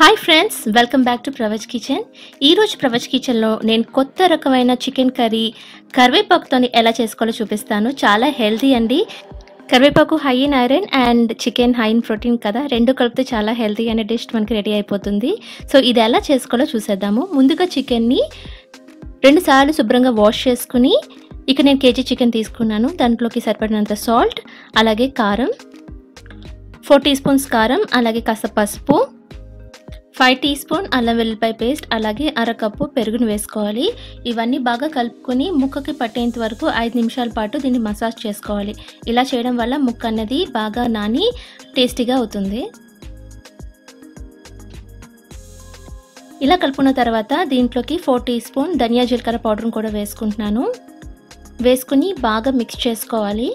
hi friends welcome back to Pravach kitchen ఈరోజు ప్రవచ్ కిచెన్లో నేను కొత్త రకమైన చికెన్ కర్రీ కరివేపాకుతోని ఎలా చేసుకోవాలో చూపిస్తాను చాలా హెల్తీ అండి కరివేపాకు high in iron and chicken high in protein కదా రెండు కలిపితే చాలా హెల్తీ అనే డిష్ మనకి రెడీ అయిపోతుంది సో ఇది ఎలా చేసుకోవాలో చూసేద్దాము ముందుగా చికెన్ని రెండు సార్లు శుభ్రంగా వాష్ చేసుకుని ఇక నేను కేజీ చికెన్ తీసుకున్నాను దాంట్లోకి సరిపడినంత సాల్ట్ అలాగే కారం ఫోర్ టీ స్పూన్స్ కారం అలాగే కాస్త పసుపు ఫైవ్ టీ స్పూన్ అల్లం వెల్లిపాయ పేస్ట్ అలాగే అరకప్పు పెరుగును వేసుకోవాలి ఇవన్నీ బాగా కలుపుకొని ముక్కకి పట్టేంత వరకు ఐదు నిమిషాల పాటు దీన్ని మసాజ్ చేసుకోవాలి ఇలా చేయడం వల్ల ముక్క అన్నది బాగా నాని టేస్టీగా అవుతుంది ఇలా కలుపుకున్న తర్వాత దీంట్లోకి ఫోర్ టీ స్పూన్ ధనియా జీలకర్ర పౌడర్ని కూడా వేసుకుంటున్నాను వేసుకుని బాగా మిక్స్ చేసుకోవాలి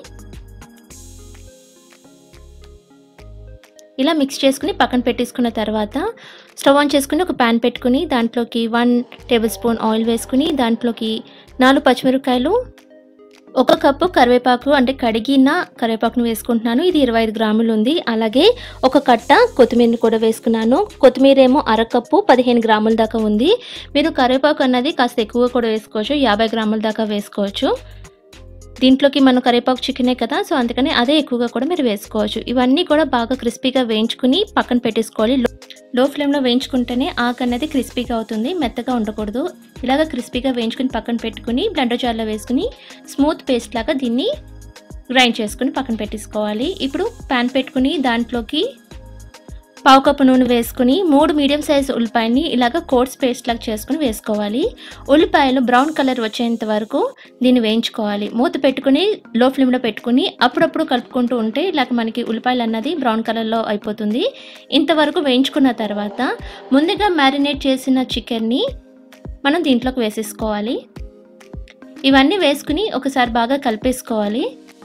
ఇలా మిక్స్ చేసుకుని పక్కన పెట్టేసుకున్న తర్వాత స్టవ్ ఆన్ చేసుకుని ఒక ప్యాన్ పెట్టుకుని దాంట్లోకి వన్ టేబుల్ స్పూన్ ఆయిల్ వేసుకుని దాంట్లోకి నాలుగు పచ్చిమిరపకాయలు ఒక కప్పు కరివేపాకు అంటే కడిగిన కరివేపాకును వేసుకుంటున్నాను ఇది ఇరవై ఐదు గ్రాములు ఉంది అలాగే ఒక కట్ట కొత్తిమీరని కూడా వేసుకున్నాను కొత్తిమీర ఏమో అరకప్పు పదిహేను గ్రాముల దాకా ఉంది మీరు కరివేపాకు అన్నది కాస్త ఎక్కువగా కూడా వేసుకోవచ్చు యాభై గ్రాముల దాకా వేసుకోవచ్చు దీంట్లోకి మనం కరివేపాకు చికెనే కదా సో అందుకని అదే ఎక్కువగా కూడా మీరు వేసుకోవచ్చు ఇవన్నీ కూడా బాగా క్రిస్పీగా వేయించుకుని పక్కన పెట్టేసుకోవాలి లో- లో ఫ్లేమ్లో వేయించుకుంటేనే ఆకు అనేది క్రిస్పీగా అవుతుంది మెత్తగా ఉండకూడదు ఇలాగ క్రిస్పీగా వేయించుకుని పక్కన పెట్టుకుని బ్లెండర్ జార్లో వేసుకుని స్మూత్ పేస్ట్ లాగా దీన్ని గ్రైండ్ చేసుకుని పక్కన పెట్టేసుకోవాలి ఇప్పుడు ప్యాన్ పెట్టుకుని దాంట్లోకి పావు కప్పు నూనె వేసుకుని మూడు మీడియం సైజ్ ఉల్లిపాయని ఇలాగ కోట్స్ పేస్ట్ లాగా చేసుకుని వేసుకోవాలి ఉల్లిపాయలు బ్రౌన్ కలర్ వచ్చేంత వరకు దీన్ని వేయించుకోవాలి మూత పెట్టుకుని లో ఫ్లేమ్లో పెట్టుకుని అప్పుడప్పుడు కలుపుకుంటూ ఉంటే ఇలాగ మనకి ఉల్లిపాయలు అన్నది బ్రౌన్ కలర్లో అయిపోతుంది ఇంతవరకు వేయించుకున్న తర్వాత ముందుగా మ్యారినేట్ చేసిన చికెన్ని మనం దీంట్లోకి వేసేసుకోవాలి ఇవన్నీ వేసుకుని ఒకసారి బాగా కలిపేసుకోవాలి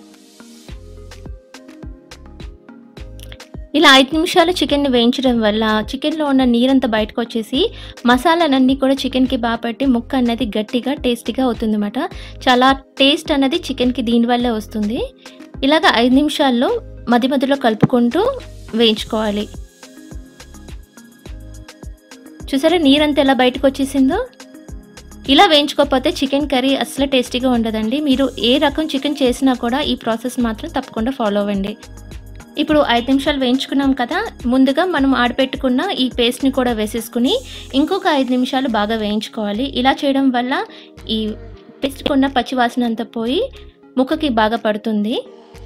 ఇలా ఐదు నిమిషాలు చికెన్ని వేయించడం వల్ల చికెన్లో ఉన్న నీరంతా బయటకు వచ్చేసి మసాలాలన్నీ కూడా చికెన్కి బాగా పట్టి ముక్క అన్నది గట్టిగా టేస్టీగా అవుతుంది అన్నమాట చాలా టేస్ట్ అన్నది చికెన్కి దీనివల్లే వస్తుంది ఇలాగ ఐదు నిమిషాల్లో మధ్య మధ్యలో కలుపుకుంటూ వేయించుకోవాలి చూసారా నీరంతా ఎలా బయటకు వచ్చేసిందో ఇలా వేయించుకోకపోతే చికెన్ కర్రీ అసలు టేస్టీగా ఉండదండి మీరు ఏ రకం చికెన్ చేసినా కూడా ఈ ప్రాసెస్ మాత్రం తప్పకుండా ఫాలో అవ్వండి ఇప్పుడు ఐదు నిమిషాలు వేయించుకున్నాం కదా ముందుగా మనం ఆడపెట్టుకున్న ఈ పేస్ట్ని కూడా వేసేసుకుని ఇంకొక ఐదు నిమిషాలు బాగా వేయించుకోవాలి ఇలా చేయడం వల్ల ఈ పేస్ట్కున్న పచ్చి వాసన అంతా పోయి ముక్కకి బాగా పడుతుంది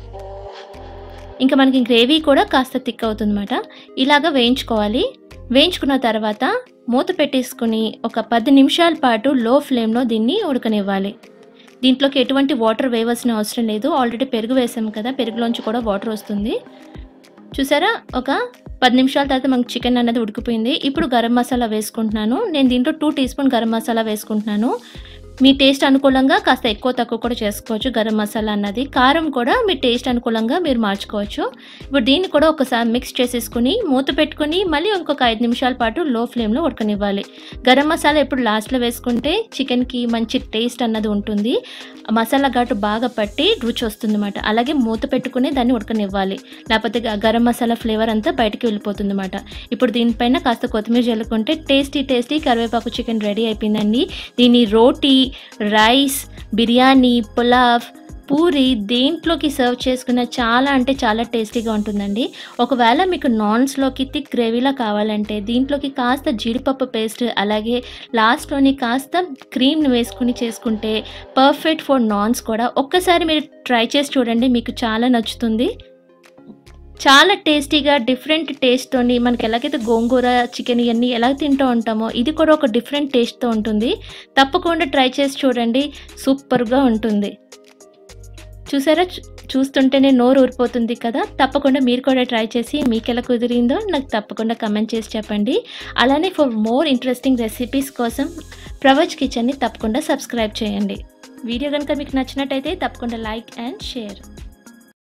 ఇంకా మనకి గ్రేవీ కూడా కాస్త థిక్ అవుతుంది అనమాట ఇలాగ వేయించుకోవాలి వేయించుకున్న తర్వాత మూత పెట్టేసుకుని ఒక పది నిమిషాల పాటు లో ఫ్లేమ్లో దీన్ని ఉడకనివ్వాలి దీంట్లోకి ఎటువంటి వాటర్ వేయవలసిన అవసరం లేదు ఆల్రెడీ పెరుగు వేసాం కదా పెరుగులోంచి కూడా వాటర్ వస్తుంది చూసారా ఒక పది నిమిషాల తర్వాత మనకి చికెన్ అనేది ఉడికిపోయింది ఇప్పుడు గరం మసాలా వేసుకుంటున్నాను నేను దీంట్లో two teaspoon garam masala వేసుకుంటున్నాను మీ టేస్ట్ అనుకూలంగా కాస్త ఎక్కువ తక్కువ కూడా చేసుకోవచ్చు గరం మసాలా అన్నది కారం కూడా మీ టేస్ట్ అనుకూలంగా మీరు మార్చుకోవచ్చు ఇప్పుడు దీన్ని కూడా ఒకసారి మిక్స్ చేసేసుకుని మూత పెట్టుకుని మళ్ళీ ఇంకొక ఐదు నిమిషాల పాటు లో ఫ్లేమ్లో ఉడకనివ్వాలి గరం మసాలా ఇప్పుడు లాస్ట్లో వేసుకుంటే చికెన్కి మంచి టేస్ట్ అన్నది ఉంటుంది ఆ మసాలా ఘాటు బాగా పట్టి రుచి వస్తుందన్నమాట అలాగే మూత పెట్టుకుని దాన్ని ఉడకనివ్వాలి లేకపోతే గ- గరం మసాలా ఫ్లేవర్ అంతా బయటికి వెళ్ళిపోతుంది అనమాట ఇప్పుడు దీనిపైన కాస్త కొత్తిమీర చల్లుకుంటే టేస్టీ టేస్టీ కరివేపాకు చికెన్ రెడీ అయిపోయిందండి దీన్ని రోటీ రైస్ బిర్యానీ పులావ్ పూరి దేంట్లోకి సర్వ్ చేసుకున్న చాలా అంటే చాలా టేస్టీగా ఉంటుందండి ఒకవేళ మీకు నాన్స్లోకి థిక్ గ్రేవీలా కావాలంటే దీంట్లోకి కాస్త జీడిపప్పు పేస్ట్ అలాగే లాస్ట్లోని కాస్త క్రీమ్ని వేసుకుని చేసుకుంటే పర్ఫెక్ట్ ఫర్ నాన్స్ కూడా ఒక్కసారి మీరు ట్రై చేసి చూడండి మీకు చాలా నచ్చుతుంది చాలా టేస్టీగా డిఫరెంట్ టేస్ట్తోని మనకి ఎలాగైతే గోంగూర చికెన్ ఇవన్నీ ఎలా తింటూ ఉంటామో ఇది కూడా ఒక డిఫరెంట్ టేస్ట్తో ఉంటుంది తప్పకుండా ట్రై చేసి చూడండి సూపర్గా ఉంటుంది చూసారా చూ- చూస్తుంటేనే నోరు ఊరిపోతుంది కదా తప్పకుండా మీరు కూడా ట్రై చేసి మీకు ఎలా కుదిరిందో నాకు తప్పకుండా కమెంట్ చేసి చెప్పండి అలానే ఫర్ మోర్ ఇంట్రెస్టింగ్ రెసిపీస్ కోసం ప్రవచ్ కిచెన్ని తప్పకుండా సబ్స్క్రైబ్ చేయండి వీడియో కనుక మీకు నచ్చినట్టయితే తప్పకుండా లైక్ అండ్ షేర్